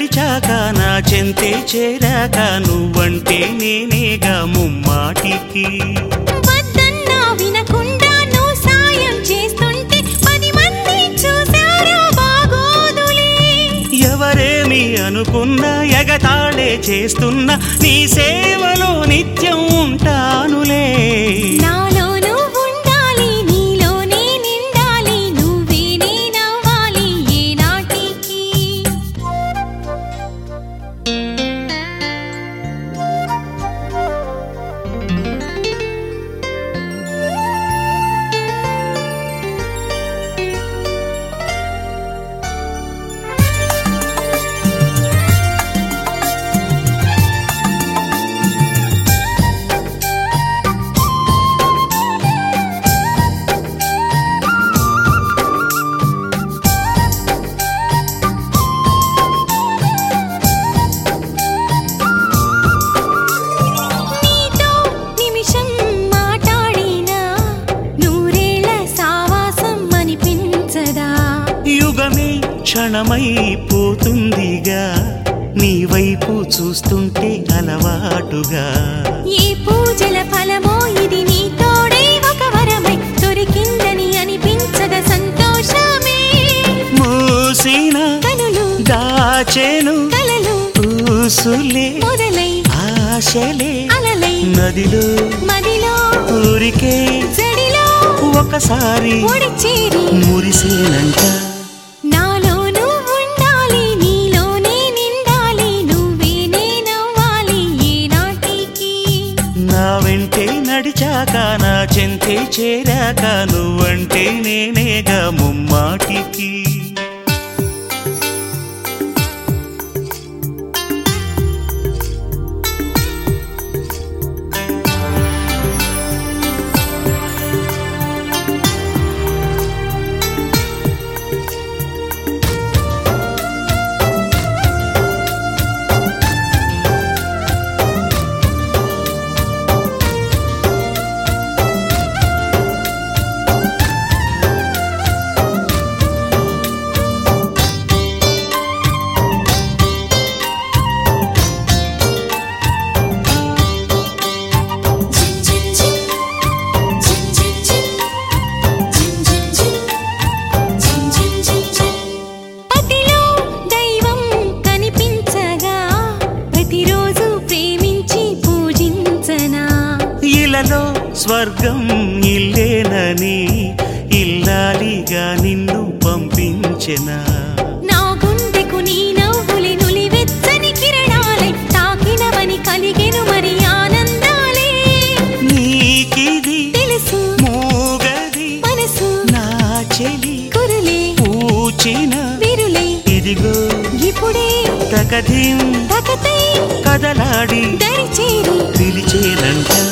నడిచాక నా చెంతే చేరాక నువ్వంటే నేనేగా ముమ్మాటికి వద్దన్నా వినకుండా నువ్వు సాయం చేస్తుంటే పది మంది చూసారా బాగోదులే ఎవరేమి అనుకున్నా ఎగతాళే చేస్తున్నా నీ సేవలో నిత్యం ఉంటానులే నాలో నువ్వు ఉండాలి నీలోనే నిండాలి నువ్వే నేనవ్వాలి ఏ నాటికి నీతో నిమిషం మాట్లాడినా నూరేళ్ల సావాసం అనిపించదా యుగమే క్షణమైపోతుందిగా నీ వైపు చూస్తుంటే అలవాటుగా ఈ పూజల ఫలమో ఇది నీ తోడే ఒక వరమై దొరికిందని అనిపించద సంతోషమే మూసిన కనులు దాచెను కలలు ఊసులే మొదలై ఆశలే అలలై నదిలో మదిలో ఊరికే జడిలో ఒకసారి ఒడిచేరి మురిసేనంట నాలో నువ్వు ఉండాలి నీలోనే నిండాలి నువ్వే నేనవ్వాలి ఏ నాటికి నా వెంటే నడిచాక నా చెంతే చేరాక నువ్వంటే నేనేగా ముమ్మాటికి పతిలో దైవం కనిపించగా ప్రతిరోజు ప్రేమించి పూజించనా ఇలలో స్వర్గం ఇల్లేనని ఇల్లాలిగా నిన్ను పంపించెనా నా గుండెకు నీ నవ్వులే నులివెచ్చని కిరణాలై తాకినవని కలిగెను మరి ఆనందాలే నీకిది తెలుసు మూగది మనసు నా చెలి కురులే పూచిన విరులై ఇదిగో ఇప్పుడే తకధిం తకతై కదలాడి దరిచేరి పిలిచేనంట